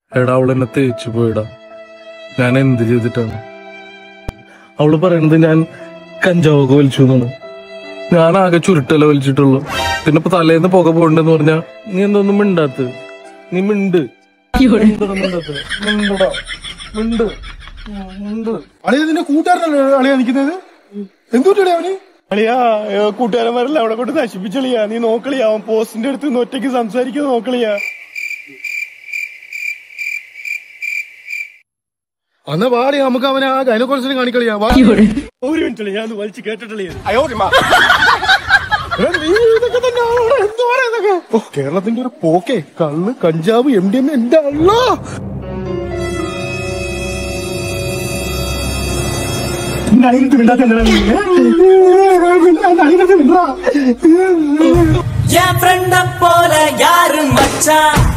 എടാ അവൾ എന്നെ തേച്ചു പോയിടാ ഞാൻ എന്ത് ചെയ്തിട്ടാണ് അവള് പറയണത് ഞാൻ കഞ്ചാവൊക്കെ വലിച്ചു എന്നാണ് ഞാൻ ആകെ ചുരുട്ടല വലിച്ചിട്ടുള്ളൂ പിന്നെ ഇപ്പൊ തലേന്ന് പുക പോകണ്ടെന്ന് പറഞ്ഞാ നീ എന്തൊന്നും മിണ്ടാത്ത് നീ മിണ്ട് മിണ്ടടാ, മിണ്ടാത്തത്. മിണ്ടടാ. മിണ്ട് ഉം, മിണ്ട് അളിയ നിന്റെ കൂട്ടുകാരനല്ലേ അളിയ നിൽക്കുന്നത് എന്തുകൊണ്ടാണ് അവന് അളിയാ ഏ, കൂട്ടുകാരന്മാരെല്ലാം അവിടെ കൊണ്ട് നശിപ്പിച്ചളിയാ നീ നോക്കളിയാ അവൻ പോസ്റ്റിന്റെ അടുത്ത് നിന്ന് ഒറ്റയ്ക്ക് സംസാരിക്കുന്നത് നോക്കളിയാ അന്ന് വാടി നമുക്ക് അവനെ ആ ഗൈനക്കോളസിനെ കാണിക്കളിയാ വാ ഒരു മിനിറ്റ് ഞാൻ വലിച്ചു കേട്ടിട്ടില്ലേ എടാ, നീ ഇതൊക്കെ തന്നെയാണോ? എന്തുവാടാ ഇതൊക്കെ? ഓ, കേരളത്തിന്റെ ഒരു പോക്കേ കള്ള് കഞ്ചാവ് എം ഡി എം എന്റെ അള്ളാ என் ஃப்ரெண்ட போல யாரு மச்சான்